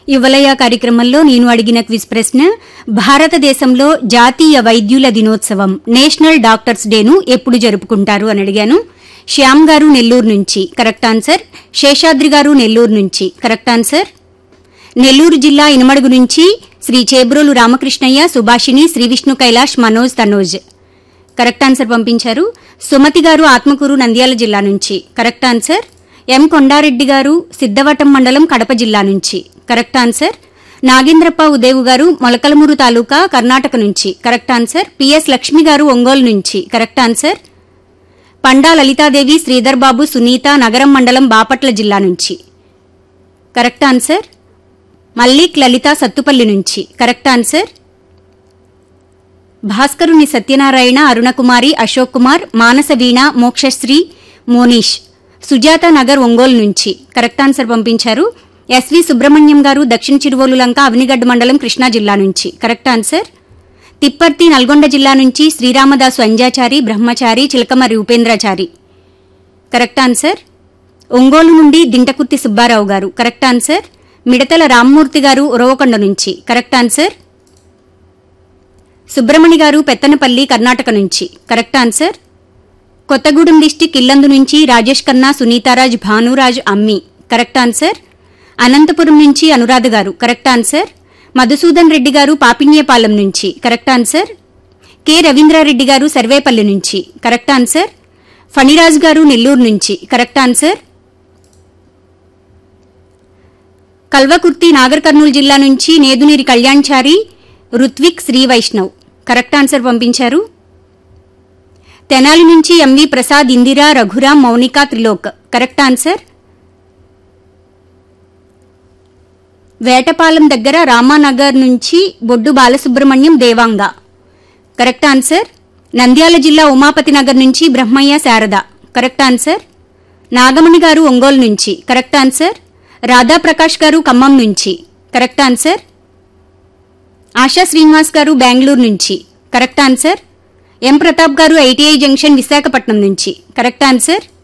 యువలయ కార్యక్రమంలో నేను అడిగిన క్విజ్ ప్రశ్న భారతదేశంలో జాతీయ వైద్యుల దినోత్సవం నేషనల్ డాక్టర్స్ డేను ఎప్పుడు జరుపుకుంటారు అని అడిగాను శ్యామ్ గారు నెల్లూరు నుంచి కరెక్ట్ ఆన్సర్ శేషాద్రి గారు నెల్లూరు నుంచి కరెక్ట్ ఆన్సర్ నెల్లూరు జిల్లా ఇనమడుగు నుంచి శ్రీ చేబ్రోలు రామకృష్ణయ్య సుభాషిణి శ్రీ విష్ణు కైలాష్ మనోజ్ తనోజ్ కరెక్ట్ ఆన్సర్ పంపించారు సుమతి గారు ఆత్మకూరు నంద్యాల జిల్లా నుంచి కరెక్ట్ ఆన్సర్ ఎం కొండారెడ్డి గారు సిద్దవటం మండలం కడప జిల్లా నుంచి కరెక్ట్ ఆన్సర్ నాగేంద్రప్ప ఉదేవు గారు మొలకలమూరు తాలూకా కర్ణాటక నుంచి correct answer PS Lakshmi garu Ongole నుంచి కరెక్ట్ ఆన్సర్ పండా లలితాదేవి శ్రీధర్ బాబు సునీత నగరం మండలం బాపట్ల జిల్లా నుంచి కరెక్ట్ ఆన్సర్ మల్లిక్ లలిత సత్తుపల్లి నుంచి కరెక్ట్ ఆన్సర్ భాస్కరుని సత్యనారాయణ అరుణకుమారి అశోక్ కుమార్ మానస వీణ మోక్షశ్రీ మోనీష్ సుజాత నగర్ ఒంగోలు నుంచి కరెక్ట్ ఆన్సర్ పంపించారు ఎస్వి సుబ్రహ్మణ్యం గారు దక్షిణ చిరువోలు లంక అవినిగడ్డ మండలం కృష్ణా జిల్లా నుంచి కరెక్ట్ ఆన్సర్ తిప్పర్తి నల్గొండ జిల్లా నుంచి శ్రీరామదాసు అంజాచారి బ్రహ్మచారి చిలకమరి ఉపేంద్రాచారి కరెక్ట్ ఆన్సర్ ఒంగోలు నుండి దింటకుర్తి సుబ్బారావు గారు కరెక్ట్ ఆన్సర్ మిడతల రామ్మూర్తి గారు ఉరవకొండ నుంచి కరెక్ట్ ఆన్సర్ సుబ్రమణి గారు పెత్తనపల్లి కర్ణాటక నుంచి correct answer Kothagudem district Yellandu నుంచి రాజేష్ ఖన్నా సునీతారాజ్ భానురాజ్ అమ్మి కరెక్ట్ ఆన్సర్ అనంతపురం నుంచి అనురాధ గారు కరెక్ట్ ఆన్సర్ మధుసూదన్ రెడ్డి గారు పాపిన్యపాలెం నుంచి కరెక్ట్ ఆన్సర్ కె రవీంద్రారెడ్డి గారు సర్వేపల్లి నుంచి కరెక్ట్ ఆన్సర్ ఫణిరాజ్ గారు నెల్లూరు నుంచి కరెక్ట్ ఆన్సర్ కల్వకుర్తి నాగర్ కర్నూలు జిల్లా నుంచి నేదునీరి కళ్యాణ్చారి రుత్విక్ శ్రీ వైష్ణవ్ కరెక్ట్ ఆన్సర్ పంపించారు తెనాలి నుంచి MV Prasad Indira Raghuram Mounika Trilok correct answer Vetapalem దగ్గర రామానగర్ నుంచి బొడ్డు బాలసుబ్రహ్మణ్యం దేవాంగ కరెక్ట్ ఆన్సర్ నంద్యాల జిల్లా ఉమాపతి నగర్ నుంచి బ్రహ్మయ్య శారద కరెక్ట్ ఆన్సర్ నాగమణి గారు ఒంగోలు నుంచి కరెక్ట్ ఆన్సర్ రాధాప్రకాష్ గారు ఖమ్మం నుంచి కరెక్ట్ ఆన్సర్ ఆశా శ్రీనివాస్ గారు బెంగళూరు నుంచి కరెక్ట్ ఆన్సర్ ఎం ప్రతాప్ గారు ఐటీఐ జంక్షన్ విశాఖపట్నం నుంచి కరెక్ట్ ఆన్సర్